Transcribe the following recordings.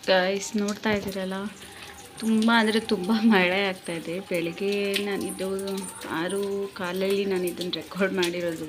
guys ನೋಡ್ತಾ ಇದ್ದೀರಲ್ಲ ತುಂಬ ಅಂದರೆ ತುಂಬ ಮಳೆ ಆಗ್ತಾಯಿದೆ ಬೆಳಿಗ್ಗೆ ನಾನಿದ್ದು ಆರು ಕಾಲಲ್ಲಿ ನಾನು ಇದನ್ನು ರೆಕಾರ್ಡ್ ಮಾಡಿರೋದು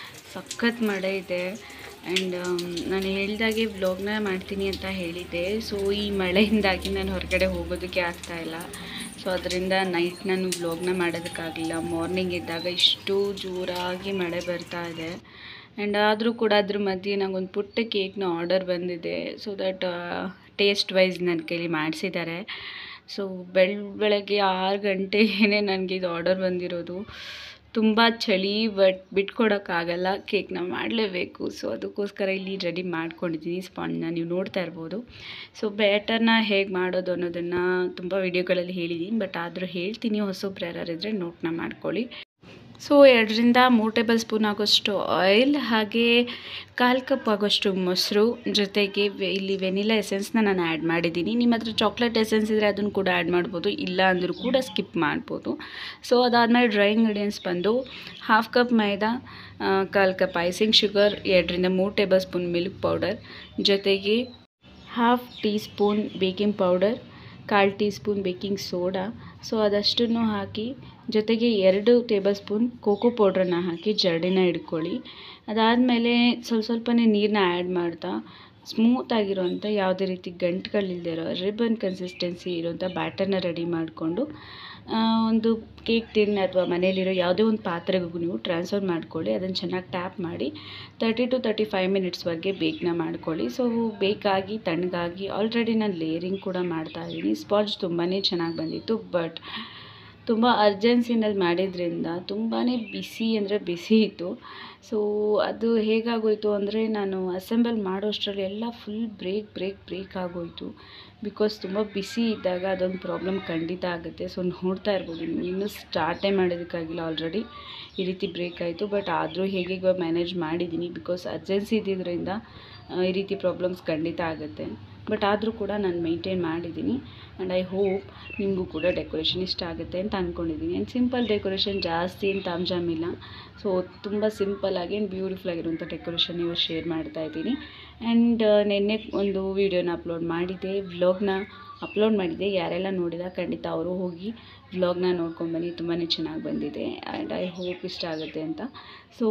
ಸಖತ್ ಮಳೆ ಇದೆ ಆ್ಯಂಡ್ ನಾನು ಹೇಳ್ದಾಗೆ ವ್ಲಾಗ್ನ ಮಾಡ್ತೀನಿ ಅಂತ ಹೇಳಿದ್ದೆ ಸೊ ಈ ಮಳೆಯಿಂದಾಗಿ ನಾನು ಹೊರಗಡೆ ಹೋಗೋದಕ್ಕೆ ಆಗ್ತಾಯಿಲ್ಲ ಸೊ ಅದರಿಂದ ನೈಟ್ ನಾನು ವ್ಲಾಗ್ನ ಮಾಡೋದಕ್ಕಾಗಲಿಲ್ಲ ಮಾರ್ನಿಂಗ್ ಇದ್ದಾಗ ಇಷ್ಟು ಜೋರಾಗಿ ಮಳೆ ಬರ್ತಾ ಇದೆ ಆ್ಯಂಡ್ ಆದರೂ ಕೂಡ ಅದ್ರ ಮಧ್ಯೆ ನಂಗೊಂದು ಪುಟ್ಟ ಕೇಕ್ನ ಆರ್ಡರ್ ಬಂದಿದೆ ಸೊ ದಟ್ ಟೇಸ್ಟ್ ವೈಸ್ ನನ್ನ ಕೈಲಿ ಮಾಡಿಸಿದ್ದಾರೆ ಸೊ ಬೆಳ್ ಬೆಳಗ್ಗೆ ಆರು ಗಂಟೆಗೇ ನನಗೆ ಇದು ಆರ್ಡರ್ ಬಂದಿರೋದು ತುಂಬ ಚಳಿ ಬಟ್ ಬಿಟ್ಕೊಡೋಕ್ಕಾಗಲ್ಲ ಕೇಕ್ನ ಮಾಡಲೇಬೇಕು ಸೊ ಅದಕ್ಕೋಸ್ಕರ ಇಲ್ಲಿ ರೆಡಿ ಮಾಡ್ಕೊಂಡಿದ್ದೀನಿ ಸ್ಪಾಂಜ್ನ ನೀವು ನೋಡ್ತಾ ಇರ್ಬೋದು ಸೊ ಬ್ಯಾಟರ್ನ ಹೇಗೆ ಮಾಡೋದು ಅನ್ನೋದನ್ನು ತುಂಬ ವಿಡಿಯೋಗಳಲ್ಲಿ ಹೇಳಿದ್ದೀನಿ ಬಟ್ ಆದರೂ ಹೇಳ್ತೀನಿ ಹೊಸೊಬ್ರು ಯಾರು ಇದ್ದರೆ ನೋಟ್ನ ಮಾಡ್ಕೊಳ್ಳಿ ಸೊ ಎರಡರಿಂದ ಮೂರು ಟೇಬಲ್ ಸ್ಪೂನ್ ಆಗೋಷ್ಟು ಆಯಿಲ್ ಹಾಗೆ ಕಾಲು ಕಪ್ ಆಗೋಷ್ಟು ಮೊಸರು ಜೊತೆಗೆ ವೆ- ಇಲ್ಲಿ ವೆನಿಲಾ ಎಸೆನ್ಸ್ನ ನಾನು ಆ್ಯಡ್ ಮಾಡಿದ್ದೀನಿ ನಿಮ್ಮ ಹತ್ರ ಚಾಕ್ಲೇಟ್ ಎಸೆನ್ಸ್ ಇದ್ದರೆ ಅದನ್ನು ಕೂಡ ಆ್ಯಡ್ ಮಾಡ್ಬೋದು ಇಲ್ಲ ಅಂದರೂ ಕೂಡ ಸ್ಕಿಪ್ ಮಾಡ್ಬೋದು ಸೊ ಅದಾದಮೇಲೆ ಡ್ರೈ ಇಂಗ್ರೀಡಿಯೆಂಟ್ಸ್ ಬಂದು ಹಾಫ್ ಕಪ್ ಮೈದಾ ಕಾಲು ಕಪ್ ಐಸಿಂಗ್ ಶುಗರ್ ಎರಡರಿಂದ ಮೂರು ಟೇಬಲ್ ಸ್ಪೂನ್ ಮಿಲ್ಕ್ ಪೌಡರ್ ಜೊತೆಗೆ half tea spoon baking powder ಕಾಲು tea spoon baking soda so ಅದಷ್ಟನ್ನು ಹಾಕಿ ಜೊತೆಗೆ ಎರಡು ಟೇಬಲ್ ಸ್ಪೂನ್ ಕೋಕೋ ಪೌಡ್ರನ್ನ ಹಾಕಿ ಜರಡಿನ ಹಿಡ್ಕೊಳ್ಳಿ ಅದಾದಮೇಲೆ ಸ್ವಲ್ಪ ಸ್ವಲ್ಪನೇ ನೀರನ್ನ ಆ್ಯಡ್ ಮಾಡ್ತಾ ಸ್ಮೂತ್ ಆಗಿರೋಂಥ ಯಾವುದೇ ರೀತಿ ಗಂಟುಗಳಿಲ್ಲದೆ ಇರೋ ರಿಬನ್ ಕನ್ಸಿಸ್ಟೆನ್ಸಿ ಇರೋಂಥ ಬ್ಯಾಟರ್ನ ರೆಡಿ ಮಾಡಿಕೊಂಡು ಒಂದು ಕೇಕ್ ಟಿನ್ ಅಥವಾ ಮನೇಲಿರೋ ಯಾವುದೇ ಒಂದು ಪಾತ್ರೆಗೂ ನೀವು ಟ್ರಾನ್ಸ್ಫರ್ ಮಾಡ್ಕೊಳ್ಳಿ ಅದನ್ನು ಚೆನ್ನಾಗಿ ಟ್ಯಾಪ್ ಮಾಡಿ ತರ್ಟಿ ಟು ತರ್ಟಿ ಫೈವ್ ಮಿನಿಟ್ಸ್ವರೆಗೆ ಬೇಕ್ನ ಮಾಡ್ಕೊಳ್ಳಿ ಸೊ ಬೇಕಾಗಿ ತಣ್ಣಗಾಗಿ ಆಲ್ರೆಡಿ ನಾನು ಲೇಯರಿಂಗ್ ಕೂಡ ಮಾಡ್ತಾ ಇದ್ದೀನಿ ಸ್ಪಾಂಜ್ ತುಂಬಾ ಚೆನ್ನಾಗಿ ಬಂದಿತ್ತು ಬಟ್ ತುಂಬ ಅರ್ಜೆನ್ಸಿನಲ್ಲಿ ಮಾಡಿದ್ರಿಂದ ತುಂಬಾ ಬಿಸಿ ಅಂದರೆ ಬಿಸಿ ಇತ್ತು ಸೊ ಅದು ಹೇಗಾಗೋಯಿತು ಅಂದರೆ ನಾನು ಅಸೆಂಬಲ್ ಮಾಡೋಷ್ಟರಲ್ಲಿ ಎಲ್ಲ ಫುಲ್ ಬ್ರೇಕ್ ಬ್ರೇಕ್ ಬ್ರೇಕ್ ಆಗೋಯಿತು ಬಿಕಾಸ್ ತುಂಬ ಬಿಸಿ ಇದ್ದಾಗ ಅದೊಂದು ಪ್ರಾಬ್ಲಮ್ ಖಂಡಿತ ಆಗುತ್ತೆ ಸೊ ನೋಡ್ತಾ ಇರ್ಬೋದು ನೀವು ಇನ್ನೂ ಸ್ಟಾರ್ಟೇ ಮಾಡೋದಕ್ಕಾಗಿಲ್ಲ ಆಲ್ರೆಡಿ ಈ ರೀತಿ ಬ್ರೇಕ್ ಆಯಿತು ಬಟ್ ಆದರೂ ಹೇಗೆ ಮ್ಯಾನೇಜ್ ಮಾಡಿದ್ದೀನಿ ಬಿಕಾಸ್ ಅರ್ಜೆನ್ಸಿ ಇದ್ದಿದ್ದರಿಂದ ಆ, ಈ ರೀತಿ ಪ್ರಾಬ್ಲಮ್ಸ್ ಖಂಡಿತ ಆಗುತ್ತೆ ಬಟ್ ಆದರೂ ಕೂಡ ನಾನು ಮೇಂಟೈನ್ ಮಾಡಿದ್ದೀನಿ ಆ್ಯಂಡ್ ಐ ಹೋಪ್ ನಿಮಗೂ ಕೂಡ ಡೆಕೋರೇಷನ್ ಇಷ್ಟ ಆಗುತ್ತೆ ಅಂತ ಅಂದ್ಕೊಂಡಿದ್ದೀನಿ ಆ್ಯಂಡ್ ಸಿಂಪಲ್ ಡೆಕೋರೇಷನ್ ಜಾಸ್ತಿ ಏನು ತಾಮ್ಜಾಮ್ ಇಲ್ಲ ಸೊ ತುಂಬ ಸಿಂಪಲ್ಲಾಗಿ ಆ್ಯಂಡ್ ಬ್ಯೂಟಿಫುಲ್ ಆಗಿರುವಂಥ ಡೆಕೋರೇಷನ್ ಇವಾಗ ಶೇರ್ ಮಾಡ್ತಾ ಇದ್ದೀನಿ ಆ್ಯಂಡ್ ನಿನ್ನೆ ಒಂದು ವೀಡಿಯೋನ ಅಪ್ಲೋಡ್ ಮಾಡಿದ್ದೆ ವ್ಲಾಗ್ನ ಅಪ್ಲೋಡ್ ಮಾಡಿದ್ದೆ ಯಾರೆಲ್ಲ ನೋಡಿದ ಖಂಡಿತ ಅವರು ಹೋಗಿ ವ್ಲಾಗ್ನ ನೋಡ್ಕೊಂಡ್ಬನ್ನಿ ತುಂಬಾ ಚೆನ್ನಾಗಿ ಬಂದಿದೆ ಆ್ಯಂಡ್ ಐ ಹೋಪ್ ಇಷ್ಟ ಆಗುತ್ತೆ ಅಂತ ಸೊ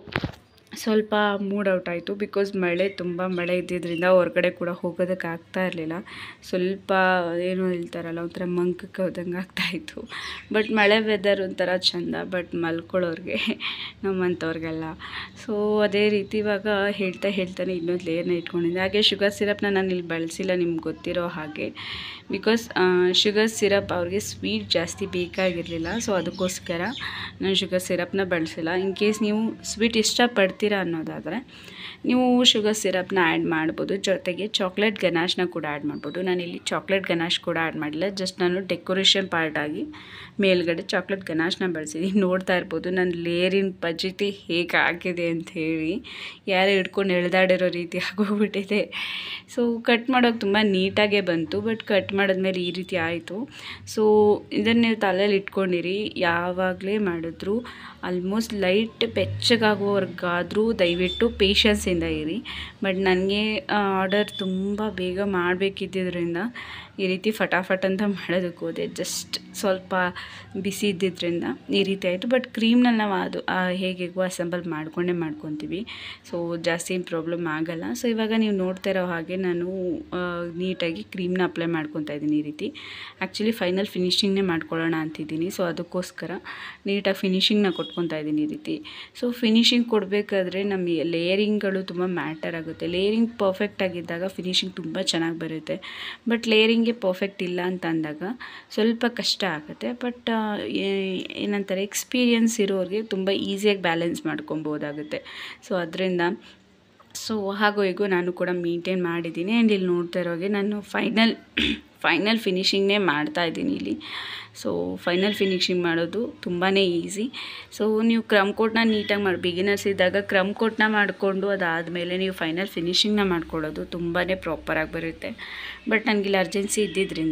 ಸ್ವಲ್ಪ ಮೂಡ್ ಔಟ್ ಆಯಿತು ಬಿಕಾಸ್ ಮಳೆ ತುಂಬ ಮಳೆ ಇದ್ದಿದ್ದರಿಂದ ಹೊರಗಡೆ ಕೂಡ ಹೋಗೋದಕ್ಕೆ ಆಗ್ತಾ ಇರಲಿಲ್ಲ ಸ್ವಲ್ಪ ಏನು ಹೇಳ್ತಾರಲ್ಲ ಒಂಥರ ಮಂಕಕ್ಕೆ ಹೋದಂಗೆ ಆಗ್ತಾಯಿತ್ತು ಬಟ್ ಮಳೆ ವೆದರ್ ಒಂಥರ ಚೆಂದ ಬಟ್ ಮಲ್ಕೊಳ್ಳೋರಿಗೆ ನಮ್ಮಂಥವ್ರಿಗೆಲ್ಲ ಸೊ ಅದೇ ರೀತಿ ಇವಾಗ ಹೇಳ್ತಾ ಹೇಳ್ತಾನೆ ಇನ್ನೊಂದು ಲೇಯರ್ನ ಇಟ್ಕೊಂಡಿದ್ದೆ ಹಾಗೆ ಶುಗರ್ ಸಿರಪ್ನ ನಾನು ಇಲ್ಲಿ ಬಳಸಿಲ್ಲ ನಿಮ್ಗೆ ಗೊತ್ತಿರೋ ಹಾಗೆ ಬಿಕಾಸ್ ಶುಗರ್ ಸಿರಪ್ ಅವ್ರಿಗೆ ಸ್ವೀಟ್ ಜಾಸ್ತಿ ಬೇಕಾಗಿರಲಿಲ್ಲ ಸೊ ಅದಕ್ಕೋಸ್ಕರ ನಾನು ಶುಗರ್ ಸಿರಪ್ನ ಬಳಸಿಲ್ಲ ಇನ್ ಕೇಸ್ ನೀವು ಸ್ವೀಟ್ ಇಷ್ಟಪಡ್ತೀರಾ ಅನ್ನೋದಾದರೆ ನೀವು ಶುಗರ್ ಸಿರಪ್ನ ಆ್ಯಡ್ ಮಾಡ್ಬೋದು ಜೊತೆಗೆ ಚಾಕ್ಲೇಟ್ ಗನಾಶ್ನ ಕೂಡ ಆ್ಯಡ್ ಮಾಡ್ಬೋದು ನಾನಿಲ್ಲಿ ಚಾಕ್ಲೇಟ್ ಗನಾಶ್ ಕೂಡ ಆ್ಯಡ್ ಮಾಡಿಲ್ಲ ಜಸ್ಟ್ ನಾನು ಡೆಕೋರೇಷನ್ ಪಾರ್ಟಾಗಿ ಮೇಲ್ಗಡೆ ಚಾಕ್ಲೇಟ್ ಗನಾಶ್ನ ಬಳಸಿದ್ದೀನಿ ನೋಡ್ತಾ ಇರ್ಬೋದು ನನ್ನ ಲೇರಿನ ಪಜಿತಿ ಹೇಗೆ ಆಗಿದೆ ಅಂತ ಹೇಳಿ ಯಾರು ಹಿಡ್ಕೊಂಡು ಎಳ್ದಾಡಿರೋ ರೀತಿ ಆಗೋಗ್ಬಿಟ್ಟಿದೆ ಸೊ ಕಟ್ ಮಾಡೋಕೆ ತುಂಬ ನೀಟಾಗೇ ಬಂತು ಬಟ್ ಕಟ್ ಮಾಡಿದ್ಮೇಲೆ ಈ ರೀತಿ ಆಯಿತು ಸೊ ಇದನ್ನು ನೀವು ತಲೆಯಲ್ಲಿ ಇಟ್ಕೊಂಡಿರಿ ಯಾವಾಗಲೇ ಮಾಡಿದ್ರು ಆಲ್ಮೋಸ್ಟ್ ಲೈಟ್ ಬೆಚ್ಚಗಾಗೋವರೆಗಾದರೂ ದಯವಿಟ್ಟು ಪೇಷನ್ಸಿಂದ ಇರಿ ಬಟ್ ನನಗೆ ಆರ್ಡರ್ ತುಂಬ ಬೇಗ ಮಾಡಬೇಕಿದ್ದರಿಂದ ಈ ರೀತಿ ಫಟಾಫಟ್ ಅಂತ ಮಾಡೋದಕ್ಕೆ ಹೋದೆ ಜಸ್ಟ್ ಸ್ವಲ್ಪ ಬಿಸಿ ಇದ್ದಿದ್ದರಿಂದ ಈ ರೀತಿ ಆಯಿತು ಬಟ್ ಕ್ರೀಮ್ನಲ್ಲಿ ನಾವು ಅದು ಆ, ಹೇಗೆಗೋ ಅಸೆಂಬಲ್ ಮಾಡ್ಕೊಂಡೇ ಮಾಡ್ಕೊತೀವಿ ಸೊ ಜಾಸ್ತಿ ಏನು ಪ್ರಾಬ್ಲಮ್ ಆಗಲ್ಲ ಸೊ ಇವಾಗ ನೀವು ನೋಡ್ತಾ ಇರೋ ಹಾಗೆ ನಾನು ಆ, ನೀಟಾಗಿ ಕ್ರೀಮ್ನ ಅಪ್ಲೈ ಮಾಡ್ಕೊತಾ ಇದ್ದೀನಿ ಈ ರೀತಿ ಆ್ಯಕ್ಚುಲಿ ಫೈನಲ್ ಫಿನಿಶಿಂಗ್ನೇ ಮಾಡ್ಕೊಳ್ಳೋಣ ಅಂತಿದ್ದೀನಿ ಸೊ ಅದಕ್ಕೋಸ್ಕರ ನೀಟಾಗಿ ಫಿನಿಶಿಂಗ್ನ ಕೊಟ್ಕೊತಾ ಇದ್ದೀನಿ ಈ ರೀತಿ ಸೊ ಫಿನಿಶಿಂಗ್ ಕೊಡಬೇಕಾದ್ರೆ ನಮ್ಮ ಲೇಯರಿಂಗ್ಗಳು ತುಂಬ ಮ್ಯಾಟರ್ ಆಗುತ್ತೆ ಲೇಯರಿಂಗ್ ಪರ್ಫೆಕ್ಟ್ ಆಗಿದ್ದಾಗ ಫಿನಿಶಿಂಗ್ ತುಂಬ ಚೆನ್ನಾಗಿ ಬರುತ್ತೆ ಬಟ್ ಲೇಯರಿಂಗ್ಗೆ ಪರ್ಫೆಕ್ಟ್ ಇಲ್ಲ ಅಂತ ಅಂದಾಗ ಸ್ವಲ್ಪ ಕಷ್ಟ ಆಗುತ್ತೆ ಬಟ್ ಏನಂತಾರೆ ಎಕ್ಸ್ಪೀರಿಯನ್ಸ್ ಇರೋರಿಗೆ ತುಂಬ ಈಸಿಯಾಗಿ ಬ್ಯಾಲೆನ್ಸ್ ಮಾಡ್ಕೊಬೋದಾಗುತ್ತೆ ಸೊ ಅದರಿಂದ ಸೊ ಹಾಗೋ ಹೀಗೋ ನಾನು ಕೂಡ ಮೇಂಟೈನ್ ಮಾಡಿದ್ದೀನಿ ಆ್ಯಂಡ್ ಇಲ್ಲಿ ನೋಡ್ತಾ ಇರೋಗೆ ನಾನು ಫೈನಲ್ ಫೈನಲ್ ಫಿನಿಶಿಂಗ್ನೇ ಮಾಡ್ತಾ ಇದ್ದೀನಿ ಇಲ್ಲಿ ಸೊ ಫೈನಲ್ ಫಿನಿಶಿಂಗ್ ಮಾಡೋದು ತುಂಬಾ ಈಸಿ ಸೊ ನೀವು ಕ್ರಮ್ ಕೋಟ್ನ ನೀಟಾಗಿ ಮಾಡಿ ಬಿಗಿನರ್ಸ್ ಇದ್ದಾಗ ಕ್ರಮ್ ಕೋಟ್ನ ಮಾಡಿಕೊಂಡು ಅದಾದಮೇಲೆ ನೀವು ಫೈನಲ್ ಫಿನಿಶಿಂಗ್ನ ಮಾಡ್ಕೊಳ್ಳೋದು ತುಂಬಾ ಪ್ರಾಪರಾಗಿ ಬರುತ್ತೆ ಬಟ್ ನನಗಿಲ್ಲಿ ಅರ್ಜೆನ್ಸಿ ಇದ್ದಿದ್ದರಿಂದ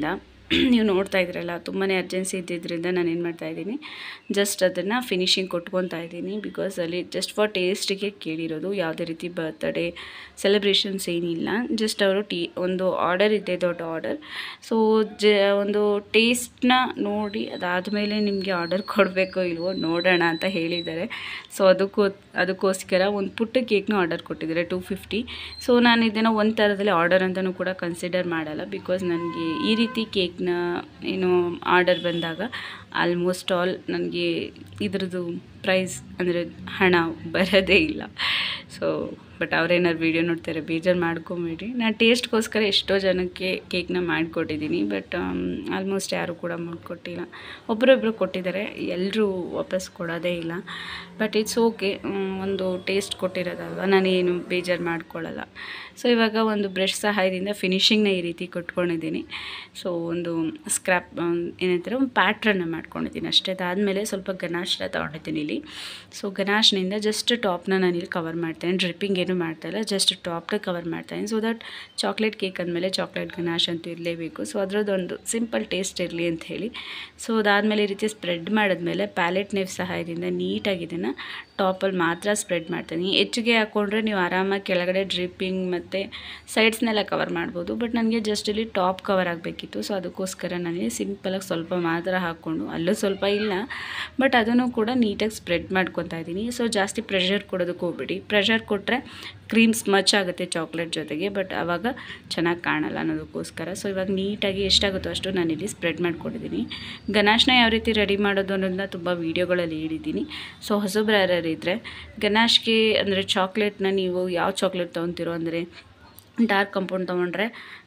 ನೀವು ನೋಡ್ತಾ ಇದ್ರಲ್ಲ ತುಂಬಾ ಅರ್ಜೆನ್ಸಿ ಇದ್ದಿದ್ದರಿಂದ ನಾನು ಏನು ಮಾಡ್ತಾ ಇದ್ದೀನಿ ಜಸ್ಟ್ ಅದನ್ನು ಫಿನಿಶಿಂಗ್ ಕೊಟ್ಕೊತಾ ಇದ್ದೀನಿ ಬಿಕಾಸ್ ಅಲ್ಲಿ ಜಸ್ಟ್ ಫಾರ್ ಟೇಸ್ಟಿಗೆ ಕೇಳಿರೋದು ಯಾವುದೇ ರೀತಿ ಬರ್ತ್ಡೇ ಸೆಲೆಬ್ರೇಷನ್ಸ್ ಏನಿಲ್ಲ ಜಸ್ಟ್ ಅವರು ಟೀ ಒಂದು ಆರ್ಡರ್ ಇದೆ ದೊಡ್ಡ ಆರ್ಡರ್ ಸೊ ಜ ಒಂದು ಟೇಸ್ಟ್ನ ನೋಡಿ ಅದಾದಮೇಲೆ ನಿಮಗೆ ಆರ್ಡರ್ ಕೊಡಬೇಕೋ ಇಲ್ವೋ ನೋಡೋಣ ಅಂತ ಹೇಳಿದ್ದಾರೆ ಸೊ ಅದಕ್ಕೂ ಅದಕ್ಕೋಸ್ಕರ ಒಂದು ಪುಟ್ಟ ಕೇಕ್ನ ಆರ್ಡರ್ ಕೊಟ್ಟಿದ್ದಾರೆ ಟೂ ಫಿಫ್ಟಿ ಸೊ ನಾನು ಇದನ್ನು ಒಂದು ಥರದಲ್ಲಿ ಆರ್ಡರ್ ಅಂತಲೂ ಕೂಡ ಕನ್ಸಿಡರ್ ಮಾಡಲ್ಲ ಬಿಕಾಸ್ ನನಗೆ ಈ ರೀತಿ ಕೇಕ್ನ ಏನು ಆರ್ಡರ್ ಬಂದಾಗ ಆಲ್ಮೋಸ್ಟ್ ಆಲ್ ನನಗೆ ಇದ್ರದ್ದು ಪ್ರೈಸ್ ಅಂದರೆ ಹಣ ಬರೋದೇ ಇಲ್ಲ ಸೊ ಬಟ್ ಅವ್ರೇನಾದ್ರು ವೀಡಿಯೋ ನೋಡ್ತಾರೆ ಬೇಜಾರು ಮಾಡ್ಕೊಂಬೇಡಿ ನಾನು ಟೇಸ್ಟ್ಗೋಸ್ಕರ ಎಷ್ಟೋ ಜನಕ್ಕೆ ಕೇಕ್ನ ಮಾಡಿಕೊಟ್ಟಿದ್ದೀನಿ ಬಟ್ ಆಲ್ಮೋಸ್ಟ್ ಯಾರೂ ಕೂಡ ಮಾಡಿಕೊಟ್ಟಿಲ್ಲ ಒಬ್ಬರೊಬ್ಬರು ಕೊಟ್ಟಿದ್ದಾರೆ ಎಲ್ಲರೂ ವಾಪಸ್ ಕೊಡೋದೇ ಇಲ್ಲ ಬಟ್ ಇಟ್ಸ್ ಓಕೆ ಒಂದು ಟೇಸ್ಟ್ ಕೊಟ್ಟಿರೋದಲ್ವ ನಾನೇನು ಬೇಜಾರು ಮಾಡ್ಕೊಳ್ಳಲ್ಲ ಸೊ ಇವಾಗ ಒಂದು ಬ್ರಷ್ ಸಹಾಯದಿಂದ ಫಿನಿಶಿಂಗ್ನ ಈ ರೀತಿ ಕೊಟ್ಕೊಂಡಿದ್ದೀನಿ ಸೊ ಒಂದು ಸ್ಕ್ರ್ಯಾಪ್ ಏನಂತಾರೆ ಒಂದು ಪ್ಯಾಟ್ರನ್ನ ಮಾಡ್ಕೊಂಡಿದ್ದೀನಿ ಅಷ್ಟೇ ಅದಾದಮೇಲೆ ಸ್ವಲ್ಪ ಗನಾಶ್ನ ತೊಗೊಂಡಿದ್ದೀನಿ ಇಲ್ಲಿ ಸೊ ಗನಾಶ್ನಿಂದ ಜಸ್ಟ್ ಟಾಪ್ನ ನಾನಿಲ್ಲಿ ಕವರ್ ಮಾಡ್ತೇನೆ ಡ್ರಿಪ್ಪಿಂಗ್ ಏನು ಮಾಡ್ತಾಯಿಲ್ಲ ಜಸ್ಟ್ ಟಾಪ್ನ ಕವರ್ ಮಾಡ್ತಾಯಿದ್ದೀನಿ ಸೊ ದಟ್ ಚಾಕ್ಲೇಟ್ ಕೇಕ್ ಅಂದಮೇಲೆ ಚಾಕ್ಲೇಟ್ ಗನಾಶ್ ಅಂತ ಇರಲೇಬೇಕು ಸೊ ಅದರದ್ದೊಂದು ಸಿಂಪಲ್ ಟೇಸ್ಟ್ ಇರಲಿ ಅಂತ ಹೇಳಿ ಸೊ ಅದಾದಮೇಲೆ ಈ ರೀತಿ ಸ್ಪ್ರೆಡ್ ಮಾಡಿದ್ಮೇಲೆ ಪ್ಯಾಲೆಟ್ ನೇವ್ ಸಹಾಯದಿಂದ ನೀಟಾಗಿ ಇದನ್ನು ಟಾಪಲ್ಲಿ ಮಾತ್ರ ಸ್ಪ್ರೆಡ್ ಮಾಡ್ತೀನಿ ಹೆಚ್ಚಿಗೆ ಹಾಕ್ಕೊಂಡ್ರೆ ನೀವು ಆರಾಮಾಗಿ ಕೆಳಗಡೆ ಡ್ರಿಪ್ಪಿಂಗ್ ಮತ್ತು ಸೈಡ್ಸ್ನೆಲ್ಲ ಕವರ್ ಮಾಡ್ಬೋದು ಬಟ್ ನನಗೆ ಜಸ್ಟ್ ಇಲ್ಲಿ ಟಾಪ್ ಕವರ್ ಆಗಬೇಕಿತ್ತು ಸೊ ಅದಕ್ಕೋಸ್ಕರ ನನಗೆ ಸಿಂಪಲಾಗಿ ಸ್ವಲ್ಪ ಮಾತ್ರ ಹಾಕ್ಕೊಂಡು ಅಲ್ಲೂ ಸ್ವಲ್ಪ ಇಲ್ಲ ಬಟ್ ಅದನ್ನು ಕೂಡ ನೀಟಾಗಿ ಸ್ಪ್ರೆಡ್ ಮಾಡ್ಕೊತಾ ಇದ್ದೀನಿ ಸೊ ಜಾಸ್ತಿ ಪ್ರೆಷರ್ ಕೊಡೋದಕ್ಕೆ ಹೋಗ್ಬೇಡಿ ಪ್ರೆಷರ್ ಕೊಟ್ಟರೆ ಕ್ರೀಮ್ ಸ್ಮಚ್ ಆಗುತ್ತೆ ಚಾಕ್ಲೇಟ್ ಜೊತೆಗೆ ಬಟ್ ಆವಾಗ ಚೆನ್ನಾಗಿ ಕಾಣಲ್ಲ ಅನ್ನೋದಕ್ಕೋಸ್ಕರ ಸೊ ಇವಾಗ ನೀಟಾಗಿ ಎಷ್ಟಾಗುತ್ತೋ ಅಷ್ಟು ನಾನಿಲ್ಲಿ ಸ್ಪ್ರೆಡ್ ಮಾಡ್ಕೊಂಡಿದ್ದೀನಿ ಗನಾಶ್ನ ಯಾವ ರೀತಿ ರೆಡಿ ಮಾಡೋದು ಅನ್ನೋದನ್ನ ತುಂಬ ವೀಡಿಯೋಗಳಲ್ಲಿ ಹೇಳಿದ್ದೀನಿ ಸೊ ಹೊಸಬ್ರು ಯಾರ್ಯಾರು ಇದ್ದರೆ ಗನಾಶ್ಗೆ ಅಂದರೆ ಚಾಕ್ಲೇಟ್ನ ನೀವು ಯಾವ ಚಾಕ್ಲೇಟ್ ತೊಗೊತಿರೋ ಅಂದರೆ ಡಾರ್ಕ್ ಕಂಪೌಂಡ್ ತೊಗೊಂಡ್ರೆ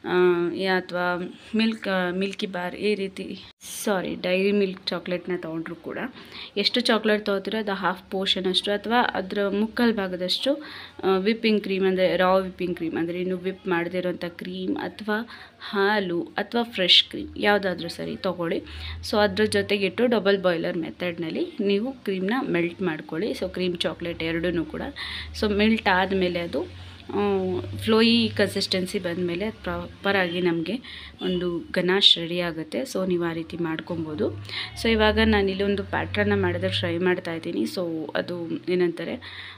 ಅಥವಾ ಮಿಲ್ಕ್ ಮಿಲ್ಕಿ ಬಾರ್ ಈ ರೀತಿ ಸಾರಿ ಡೈರಿ ಮಿಲ್ಕ್ ಚಾಕ್ಲೇಟ್ನ ತೊಗೊಂಡ್ರು ಕೂಡ ಎಷ್ಟು ಚಾಕ್ಲೇಟ್ ತೊಗೋತೀರೋ ಅದು ಹಾಫ್ ಪೋರ್ಷನ್ ಅಷ್ಟು ಅಥವಾ ಅದರ ಮುಕ್ಕಾಲು ಭಾಗದಷ್ಟು ವಿಪ್ಪಿಂಗ್ ಕ್ರೀಮ್ ಅಂದರೆ ರಾ ವಿಪ್ಪಿಂಗ್ ಕ್ರೀಮ್ ಅಂದರೆ ಇನ್ನು ವಿಪ್ ಮಾಡದಿರೋಂಥ ಕ್ರೀಮ್ ಅಥವಾ ಹಾಲು ಅಥವಾ ಫ್ರೆಶ್ ಕ್ರೀಮ್ ಯಾವುದಾದ್ರೂ ಸರಿ ತೊಗೊಳ್ಳಿ ಸೊ ಅದ್ರ ಜೊತೆಗಿಟ್ಟು ಡಬಲ್ ಬಾಯ್ಲರ್ ಮೆಥಡ್ನಲ್ಲಿ ನೀವು ಕ್ರೀಮ್ನ ಮೆಲ್ಟ್ ಮಾಡ್ಕೊಳ್ಳಿ ಸೊ ಕ್ರೀಮ್ ಚಾಕ್ಲೇಟ್ ಎರಡೂ ಕೂಡ ಸೊ ಮೆಲ್ಟ್ ಆದಮೇಲೆ ಅದು ಫ್ಲೋಯಿ ಕನ್ಸಿಸ್ಟೆನ್ಸಿ ಬಂದಮೇಲೆ ಪ್ರಾಪರಾಗಿ ನಮಗೆ ಒಂದು ಗನಾಶ್ ರೆಡಿ ಆಗುತ್ತೆ ಸೊ ನೀವು ಆ ರೀತಿ ಮಾಡ್ಕೊಬೋದು ಸೊ ಇವಾಗ ನಾನು ಇಲ್ಲೊಂದು ಪ್ಯಾಟ್ರನ್ನ ಮಾಡೋದಕ್ಕೆ ಟ್ರೈ ಮಾಡ್ತಾ ಇದ್ದೀನಿ ಸೊ ಅದು ಏನಂತಾರೆ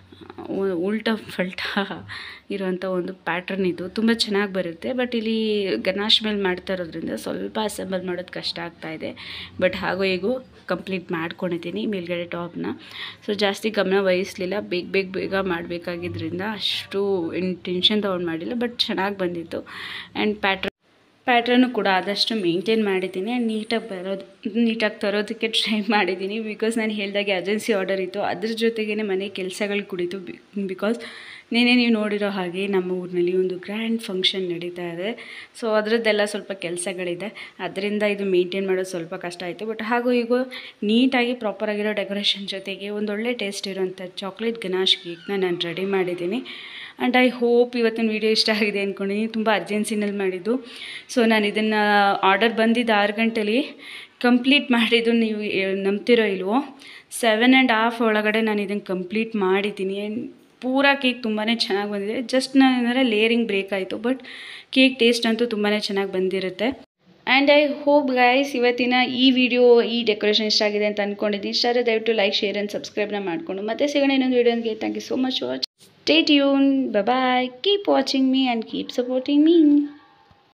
ಉಲ್ಟಾ ಫಲ್ಟಾ ಇರುವಂಥ ಒಂದು ಪ್ಯಾಟ್ರನ್ ಇದು ತುಂಬ ಚೆನ್ನಾಗಿ ಬರುತ್ತೆ ಬಟ್ ಇಲ್ಲಿ ಗನಾಶ್ ಮೇಲೆ ಮಾಡ್ತಾ ಇರೋದ್ರಿಂದ ಸ್ವಲ್ಪ ಅಸೆಂಬಲ್ ಮಾಡೋದು ಕಷ್ಟ ಆಗ್ತಾ ಇದೆ ಬಟ್ ಹಾಗೂ ಹೀಗೂ ಕಂಪ್ಲೀಟ್ ಮಾಡ್ಕೊಂಡಿದ್ದೀನಿ ಮೇಲ್ಗಡೆ ಟಾಪ್ನ ಸೊ ಜಾಸ್ತಿ ಗಮನ ವಹಿಸಲಿಲ್ಲ ಬೇಗ ಬೇಗ ಬೇಗ ಮಾಡಬೇಕಾಗಿದ್ದರಿಂದ ಅಷ್ಟು ಟೆನ್ಷನ್ ತೊಗೊಂಡು ಮಾಡಿಲ್ಲ ಬಟ್ ಚೆನ್ನಾಗಿ ಬಂದಿತ್ತು ಆ್ಯಂಡ್ ಪ್ಯಾಟ್ರನ್ ಪ್ಯಾಟ್ರನ್ನು ಕೂಡ ಆದಷ್ಟು ಮೇಂಟೈನ್ ಮಾಡಿದ್ದೀನಿ ಆ್ಯಂಡ್ ನೀಟಾಗಿ ಬರೋದು ನೀಟಾಗಿ ತರೋದಕ್ಕೆ ಟ್ರೈ ಮಾಡಿದ್ದೀನಿ ಬಿಕಾಸ್ ನಾನು ಹೇಳಿದಾಗೆ ಏಜೆನ್ಸಿ ಆರ್ಡರ್ ಇತ್ತು ಅದ್ರ ಜೊತೆಗೇ ಮನೆ ಕೆಲಸಗಳು ಕುಡಿತು ಬಿಕಾಸ್ ನೀನೇ ನೀವು ನೋಡಿರೋ ಹಾಗೆ ನಮ್ಮ ಊರಿನಲ್ಲಿ ಒಂದು ಗ್ರ್ಯಾಂಡ್ ಫಂಕ್ಷನ್ ನಡೀತಾ ಇದೆ ಸೊ ಅದರದ್ದೆಲ್ಲ ಸ್ವಲ್ಪ ಕೆಲಸಗಳಿದೆ ಅದರಿಂದ ಇದು ಮೇಂಟೈನ್ ಮಾಡೋದು ಸ್ವಲ್ಪ ಕಷ್ಟ ಆಯಿತು ಬಟ್ ಹಾಗೂ ಈಗ ನೀಟಾಗಿ ಪ್ರಾಪರಾಗಿರೋ ಡೆಕೋರೇಷನ್ ಜೊತೆಗೆ ಒಂದೊಳ್ಳೆ ಟೇಸ್ಟ್ ಇರೋಂಥ ಚಾಕ್ಲೇಟ್ ಗನಾಶ್ ಕೇಕ್ನ ನಾನು ರೆಡಿ ಮಾಡಿದ್ದೀನಿ ಆ್ಯಂಡ್ ಐ ಹೋಪ್ ಇವತ್ತಿನ ವೀಡಿಯೋ ಇಷ್ಟ ಆಗಿದೆ ಅಂದ್ಕೊಂಡಿದ್ದೀನಿ ತುಂಬ ಅರ್ಜೆನ್ಸಿನಲ್ಲಿ ಮಾಡಿದ್ದು ಸೊ ನಾನು ಇದನ್ನು ಆರ್ಡರ್ ಬಂದಿದ್ದು ಆರು ಗಂಟೆಲಿ ಕಂಪ್ಲೀಟ್ ಮಾಡಿದ್ದು ನೀವು ನಂಬ್ತಿರೋ ಇಲ್ವೋ ಸೆವೆನ್ ಆ್ಯಂಡ್ ಹಾಫ್ ಒಳಗಡೆ ನಾನು ಇದನ್ನು ಕಂಪ್ಲೀಟ್ ಮಾಡಿದ್ದೀನಿ ಪೂರಾ ಕೇಕ್ ತುಂಬಾ ಚೆನ್ನಾಗಿ ಬಂದಿದೆ ಜಸ್ಟ್ ನಾನು ಏನಂದರೆ ಲೇಯರಿಂಗ್ ಬ್ರೇಕ್ ಆಯಿತು ಬಟ್ ಕೇಕ್ ಟೇಸ್ಟ್ ಅಂತೂ ತುಂಬಾ ಚೆನ್ನಾಗಿ ಬಂದಿರುತ್ತೆ ಆ್ಯಂಡ್ ಐ ಹೋಪ್ ಗೈಸ್ ಇವತ್ತಿನ ಈ ವಿಡಿಯೋ ಈ ಡೆಕೋರೇಷನ್ ಇಷ್ಟ ಆಗಿದೆ ಅಂತ ಅಂದ್ಕೊಂಡಿದ್ದೀನಿ ಇಷ್ಟ ಆದರೆ ದಯವಿಟ್ಟು ಲೈಕ್ ಶೇರ್ ಆ್ಯಂಡ್ ಸಬ್ಸ್ಕ್ರೈಬ್ನ ಮಾಡಿಕೊಂಡು ಮತ್ತೆ ಸಿಗೋಣ ಇನ್ನೊಂದು ವೀಡಿಯೋಗೆ thank you so much watch stay tune bye keep watching me and keep supporting me